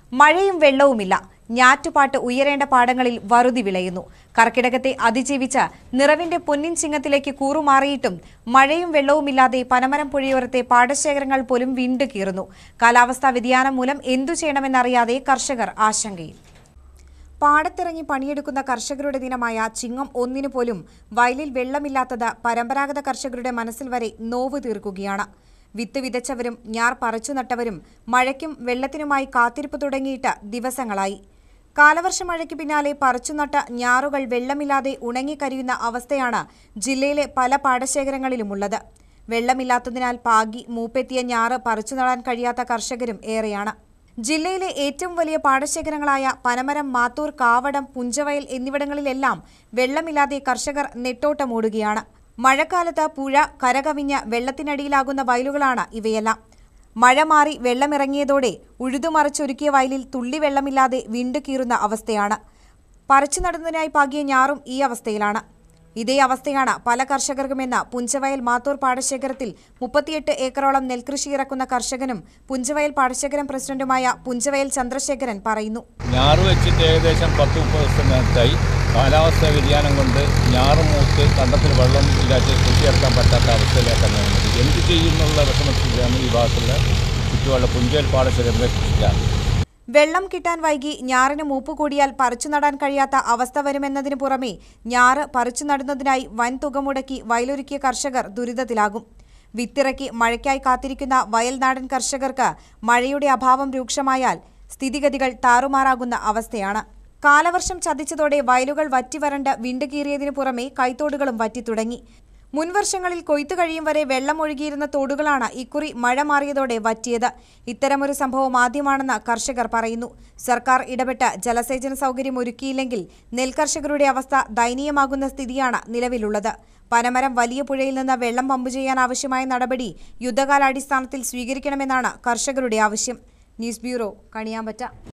മഴയും വെള്ളവുമില്ല ഞാറ്റുപാട്ട് ഉയരേണ്ട പാടങ്ങളിൽ വറുതി വിളയുന്നു കർക്കിടകത്തെ അതിജീവിച്ച് നിറവിന്റെ പൊന്നിൻ ചിങ്ങത്തിലേക്ക് കൂറുമാറിയിട്ടും മഴയും വെള്ളവുമില്ലാതെ പനമരം പുഴയോരത്തെ പാടശേഖരങ്ങൾ പോലും വീണ്ടു കീറുന്നു കാലാവസ്ഥാ വ്യതിയാനം മൂലം എന്തു ചെയ്യണമെന്നറിയാതെ കർഷകർ ആശങ്കയിൽ പാടത്തിറങ്ങി പണിയെടുക്കുന്ന കർഷകരുടെ ദിനമായ ചിങ്ങം ഒന്നിനു പോലും വയലിൽ വെള്ളമില്ലാത്തത് പരമ്പരാഗത കർഷകരുടെ മനസ്സിൽ വരെ നോവ് തീർക്കുകയാണ് വിത്ത് വിതച്ചവരും ഞാർ പറിച്ചു നട്ടവരും മഴയ്ക്കും വെള്ളത്തിനുമായി കാത്തിരിപ്പ് തുടങ്ങിയിട്ട് ദിവസങ്ങളായി കാലവർഷ മഴയ്ക്ക് പിന്നാലെ പറിച്ചുനട്ട ഞാറുകൾ വെള്ളമില്ലാതെ ഉണങ്ങിക്കരിയുന്ന അവസ്ഥയാണ് ജില്ലയിലെ പല പാടശേഖരങ്ങളിലുമുള്ളത് വെള്ളമില്ലാത്തതിനാൽ പാകി മൂപ്പെത്തിയ ഞാറ് പറിച്ചു നടാൻ കഴിയാത്ത കർഷകരും ഏറെയാണ് ജില്ലയിലെ ഏറ്റവും വലിയ പാടശേഖരങ്ങളായ പനമരം മാത്തൂർ കാവടം പുഞ്ചവയൽ എന്നിവിടങ്ങളിലെല്ലാം വെള്ളമില്ലാതെ കർഷകർ നെട്ടോട്ടമോടുകയാണ് മഴക്കാലത്ത് പുഴ കരകവിഞ്ഞ് വെള്ളത്തിനടിയിലാകുന്ന വയലുകളാണ് ഇവയെല്ലാം മഴ മാറി വെള്ളമിറങ്ങിയതോടെ ഉഴുതുമറിച്ചൊരുക്കിയ വയലിൽ തുള്ളി വെള്ളമില്ലാതെ വീണ്ടു കീറുന്ന അവസ്ഥയാണ് പറിച്ചു നടുന്നതിനായി പാകിയ ഞാറും ഈ അവസ്ഥയിലാണ് ഇതേ അവസ്ഥയാണ് പല കർഷകർക്കുമെന്ന് പുഞ്ചവയൽ മാത്തൂർ പാടശേഖരത്തിൽ മുപ്പത്തിയെട്ട് ഏക്കറോളം നെൽകൃഷി ഇറക്കുന്ന കർഷകനും പുഞ്ചവയൽ പാടശേഖരം പ്രസിഡന്റുമായ പുഞ്ചവയൽ ചന്ദ്രശേഖരൻ പറയുന്നു ഞാറ് വെച്ചിട്ട് ഏകദേശം പത്ത് മുപ്പത് ദിവസം നേരത്തായി കാലാവസ്ഥാ വ്യതിയാനം കൊണ്ട് ഞാറ് മൂത്ത് കണ്ടത്തിൽ വെള്ളം ഇല്ലാതെ കൃഷി ഇറക്കാൻ പറ്റാത്ത അവസ്ഥയിലേക്കാണ് വരുന്നത് എന്ത് ചെയ്യുന്നുള്ള വിഷമത്തിലാണ് ഈ ഭാഗത്തുള്ള ചുറ്റുമുള്ള പുഞ്ചൽ പാടശേഖരത്തിലെ കൃഷിക്കാർ വെള്ളം കിട്ടാൻ വൈകി ഞാറിന് മൂപ്പ് കൂടിയാൽ പറിച്ചു നടാൻ കഴിയാത്ത അവസ്ഥ വരുമെന്നതിനു പുറമെ ഞാറ് പറിച്ചു നടുന്നതിനായി വൻ തുക മുടക്കി വയലൊരുക്കിയ കർഷകർ ദുരിതത്തിലാകും വിത്തിറക്കി മഴയ്ക്കായി കാത്തിരിക്കുന്ന വയൽനാടൻ കർഷകർക്ക് മഴയുടെ അഭാവം രൂക്ഷമായാൽ സ്ഥിതിഗതികൾ താറുമാറാകുന്ന അവസ്ഥയാണ് കാലവർഷം ചതിച്ചതോടെ വയലുകൾ വറ്റിവരണ്ട് വിണ്ടുകീറിയതിനു പുറമെ കൈത്തോടുകളും വറ്റിത്തുടങ്ങി മുൻവർഷങ്ങളിൽ കൊയ്ത്തു കഴിയും വരെ വെള്ളം ഒഴുകിയിരുന്ന തോടുകളാണ് ഇക്കുറി മഴ മാറിയതോടെ വറ്റിയത് ഇത്തരമൊരു സംഭവം ആദ്യമാണെന്ന് കർഷകർ പറയുന്നു സർക്കാർ ഇടപെട്ട് ജലസേചന സൗകര്യം ഒരുക്കിയില്ലെങ്കിൽ നെൽകർഷകരുടെ അവസ്ഥ ദയനീയമാകുന്ന സ്ഥിതിയാണ് നിലവിലുള്ളത് പനമരം വലിയ പുഴയിൽ നിന്ന് വെള്ളം പമ്പ് ചെയ്യാൻ ആവശ്യമായ നടപടി യുദ്ധകാലാടിസ്ഥാനത്തിൽ സ്വീകരിക്കണമെന്നാണ് കർഷകരുടെ ആവശ്യം ന്യൂസ് ബ്യൂറോ കണിയാമ്പറ്റ